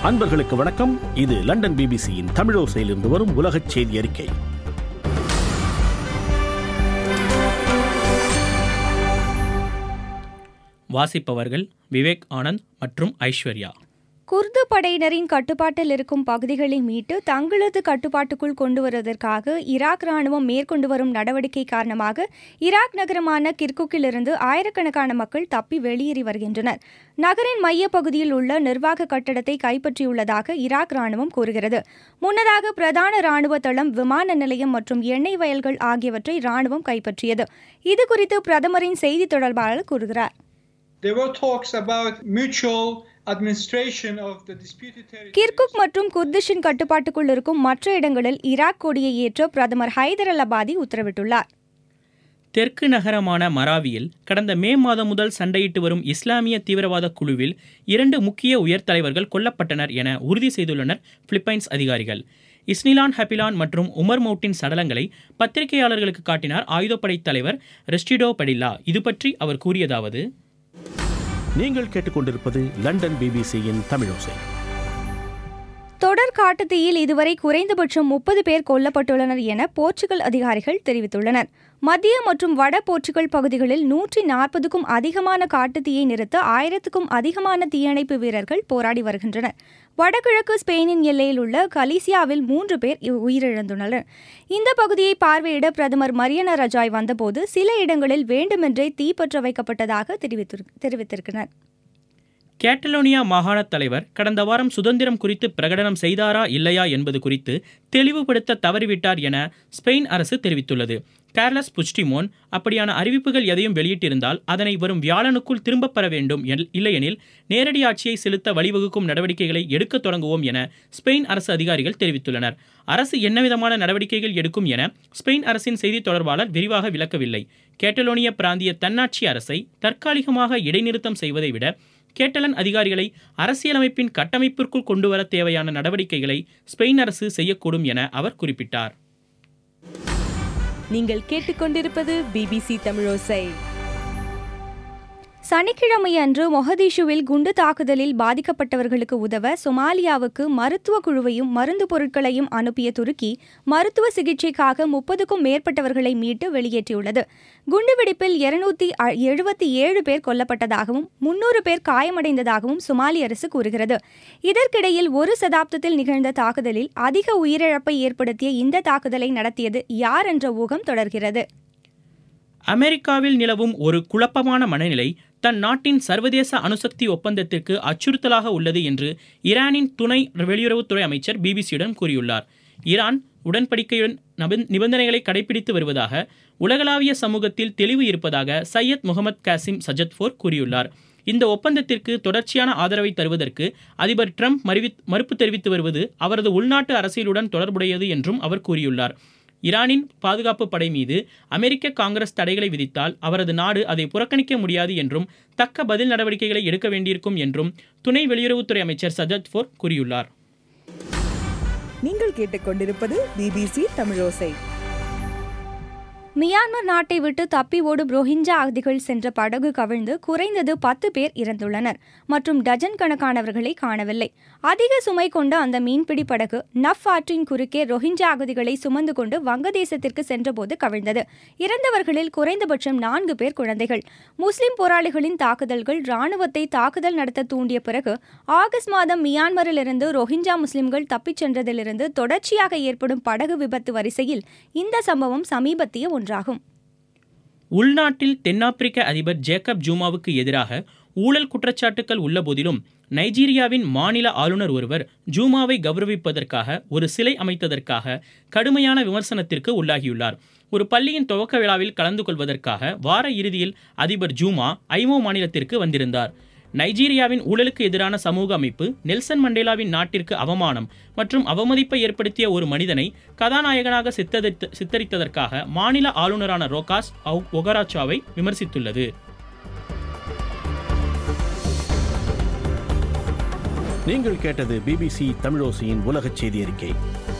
அன்பர்களுக்கு வணக்கம் இது லண்டன் பிபிசியின் தமிழோசையிலிருந்து வரும் உலகச் செய்தி அறிக்கை வாசிப்பவர்கள் விவேக் ஆனந்த் மற்றும் ஐஸ்வர்யா குர்து படையினரின் கட்டுப்பாட்டில் இருக்கும் பகுதிகளை மீட்டு தங்களது கட்டுப்பாட்டுக்குள் கொண்டு வருவதற்காக ஈராக் ராணுவம் மேற்கொண்டு வரும் நடவடிக்கை காரணமாக ஈராக் நகரமான கிர்குக்கிலிருந்து ஆயிரக்கணக்கான மக்கள் தப்பி வெளியேறி வருகின்றனர் நகரின் மைய பகுதியில் உள்ள நிர்வாக கட்டடத்தை கைப்பற்றியுள்ளதாக ஈராக் ராணுவம் கூறுகிறது முன்னதாக பிரதான ராணுவ தளம் விமான நிலையம் மற்றும் எண்ணெய் வயல்கள் ஆகியவற்றை ராணுவம் கைப்பற்றியது இதுகுறித்து பிரதமரின் செய்தி தொடர்பாளர் கூறுகிறார் There were talks about mutual administration of the disputed territory. Kirkuk மற்றும் குர்திஷின் கட்டுப்பாட்டுக்குள் இருக்கும் மற்ற இடங்களில் ஈராக் கொடியை ஏற்ற பிரதமர் ஹைதர் அல் அபாதி உத்தரவிட்டுள்ளார் தெற்கு நகரமான மராவியில் கடந்த மே மாதம் முதல் சண்டையிட்டு வரும் இஸ்லாமிய தீவிரவாத குழுவில் இரண்டு முக்கிய உயர் தலைவர்கள் கொல்லப்பட்டனர் என உறுதி செய்துள்ளனர் பிலிப்பைன்ஸ் அதிகாரிகள் இஸ்னிலான் ஹபிலான் மற்றும் உமர் மௌட்டின் சடலங்களை பத்திரிகையாளர்களுக்கு காட்டினார் ஆயுதப்படை தலைவர் ரெஸ்டிடோ படில்லா இது பற்றி அவர் கூறியதாவது நீங்கள் கேட்டுக்கொண்டிருப்பது லண்டன் பிபிசியின் தமிழோசை தொடர் காட்டுத்தீயில் இதுவரை குறைந்தபட்சம் முப்பது பேர் கொல்லப்பட்டுள்ளனர் என போர்ச்சுகல் அதிகாரிகள் தெரிவித்துள்ளனர் மத்திய மற்றும் வட போர்ச்சுகல் பகுதிகளில் நூற்றி நாற்பதுக்கும் அதிகமான காட்டுத்தீயை நிறுத்த ஆயிரத்துக்கும் அதிகமான தீயணைப்பு வீரர்கள் போராடி வருகின்றனர் வடகிழக்கு ஸ்பெயினின் எல்லையில் உள்ள கலீசியாவில் மூன்று பேர் இ- உயிரிழந்துள்ளனர் இந்த பகுதியை பார்வையிட பிரதமர் மரியன ரஜாய் வந்தபோது சில இடங்களில் வேண்டுமென்றே தீப்பற்ற வைக்கப்பட்டதாக தெரிவித்திரு- தெரிவித்திருக்கிறார் கேட்டலோனியா மாகாண தலைவர் கடந்த வாரம் சுதந்திரம் குறித்து பிரகடனம் செய்தாரா இல்லையா என்பது குறித்து தெளிவுபடுத்த தவறிவிட்டார் என ஸ்பெயின் அரசு தெரிவித்துள்ளது கார்லஸ் புச்டிமோன் அப்படியான அறிவிப்புகள் எதையும் வெளியிட்டிருந்தால் அதனை வரும் வியாழனுக்குள் திரும்பப் பெற வேண்டும் எல்- இல்லையெனில் நேரடி ஆட்சியை செலுத்த வழிவகுக்கும் நடவடிக்கைகளை எடுக்கத் தொடங்குவோம் என ஸ்பெயின் அரசு அதிகாரிகள் தெரிவித்துள்ளனர் அரசு என்னவிதமான நடவடிக்கைகள் எடுக்கும் என ஸ்பெயின் அரசின் செய்தி தொடர்பாளர் விரிவாக விளக்கவில்லை கேட்டலோனிய பிராந்திய தன்னாட்சி அரசை தற்காலிகமாக இடைநிறுத்தம் செய்வதை விட கேட்டலன் அதிகாரிகளை அரசியலமைப்பின் கட்டமைப்பிற்குள் கொண்டுவர தேவையான நடவடிக்கைகளை ஸ்பெயின் அரசு செய்யக்கூடும் என அவர் குறிப்பிட்டார் நீங்கள் கேட்டுக்கொண்டிருப்பது பிபிசி தமிழோசை சனிக்கிழமை அன்று மொஹதீஷுவில் குண்டு தாக்குதலில் பாதிக்கப்பட்டவர்களுக்கு உதவ சொமாலியாவுக்கு மருத்துவ குழுவையும் மருந்து பொருட்களையும் அனுப்பிய துருக்கி மருத்துவ சிகிச்சைக்காக முப்பதுக்கும் மேற்பட்டவர்களை மீட்டு வெளியேற்றியுள்ளது குண்டுவெடிப்பில் இருநூத்தி எழுபத்தி ஏழு பேர் கொல்லப்பட்டதாகவும் முன்னூறு பேர் காயமடைந்ததாகவும் சொமாலி அரசு கூறுகிறது இதற்கிடையில் ஒரு சதாப்தத்தில் நிகழ்ந்த தாக்குதலில் அதிக உயிரிழப்பை ஏற்படுத்திய இந்த தாக்குதலை நடத்தியது யார் என்ற ஊகம் தொடர்கிறது அமெரிக்காவில் நிலவும் ஒரு குழப்பமான மனநிலை தன் நாட்டின் சர்வதேச அணுசக்தி ஒப்பந்தத்திற்கு அச்சுறுத்தலாக உள்ளது என்று ஈரானின் துணை வெளியுறவுத்துறை அமைச்சர் பிபிசியுடன் கூறியுள்ளார் ஈரான் உடன்படிக்கையுடன் நப- நிபந்தனைகளை கடைபிடித்து வருவதாக உலகளாவிய சமூகத்தில் தெளிவு இருப்பதாக சையத் முகமது காசிம் சஜத்போர் கூறியுள்ளார் இந்த ஒப்பந்தத்திற்கு தொடர்ச்சியான ஆதரவை தருவதற்கு அதிபர் ட்ரம்ப் மறுவி மறுப்பு தெரிவித்து வருவது அவரது உள்நாட்டு அரசியலுடன் தொடர்புடையது என்றும் அவர் கூறியுள்ளார் ஈரானின் பாதுகாப்பு படை மீது அமெரிக்க காங்கிரஸ் தடைகளை விதித்தால் அவரது நாடு அதை புறக்கணிக்க முடியாது என்றும் தக்க பதில் நடவடிக்கைகளை எடுக்க வேண்டியிருக்கும் என்றும் துணை வெளியுறவுத்துறை அமைச்சர் சஜத் ஃபோர் கூறியுள்ளார் நீங்கள் கேட்டுக்கொண்டிருப்பது பிபிசி தமிழோசை மியான்மர் நாட்டை விட்டு தப்பி ஓடும் ரோஹிஞ்சா அகதிகள் சென்ற படகு கவிழ்ந்து குறைந்தது பத்து பேர் இறந்துள்ளனர் மற்றும் டஜன் கணக்கானவர்களை காணவில்லை அதிக சுமை கொண்ட அந்த மீன்பிடி படகு நஃப் ஆற்றின் குறுக்கே ரோஹிஞ்சா அகதிகளை சுமந்து கொண்டு வங்கதேசத்திற்கு சென்றபோது கவிழ்ந்தது இறந்தவர்களில் குறைந்தபட்சம் நான்கு பேர் குழந்தைகள் முஸ்லிம் போராளிகளின் தாக்குதல்கள் ராணுவத்தை தாக்குதல் நடத்த தூண்டிய பிறகு ஆகஸ்ட் மாதம் மியான்மரிலிருந்து ரோஹிஞ்சா முஸ்லிம்கள் தப்பிச் சென்றதிலிருந்து தொடர்ச்சியாக ஏற்படும் படகு விபத்து வரிசையில் இந்த சம்பவம் சமீபத்திய ஒன்றாகும் உள்நாட்டில் தென்னாப்பிரிக்க அதிபர் ஜேக்கப் ஜூமாவுக்கு எதிராக ஊழல் குற்றச்சாட்டுகள் உள்ளபோதிலும் நைஜீரியாவின் மாநில ஆளுநர் ஒருவர் ஜூமாவை கௌரவிப்பதற்காக ஒரு சிலை அமைத்ததற்காக கடுமையான விமர்சனத்திற்கு உள்ளாகியுள்ளார் ஒரு பள்ளியின் துவக்க விழாவில் கலந்து கொள்வதற்காக வார இறுதியில் அதிபர் ஜூமா ஐமோ மாநிலத்திற்கு வந்திருந்தார் நைஜீரியாவின் ஊழலுக்கு எதிரான சமூக அமைப்பு நெல்சன் மண்டேலாவின் நாட்டிற்கு அவமானம் மற்றும் அவமதிப்பை ஏற்படுத்திய ஒரு மனிதனை கதாநாயகனாக சித்தரித்த சித்தரித்ததற்காக மாநில ஆளுநரான ரோகாஸ் ஒ- ஒகராச்சாவை விமர்சித்துள்ளது நீங்கள் கேட்டது பிபிசி தமிழோசையின் உலகச் செய்தி அறிக்கை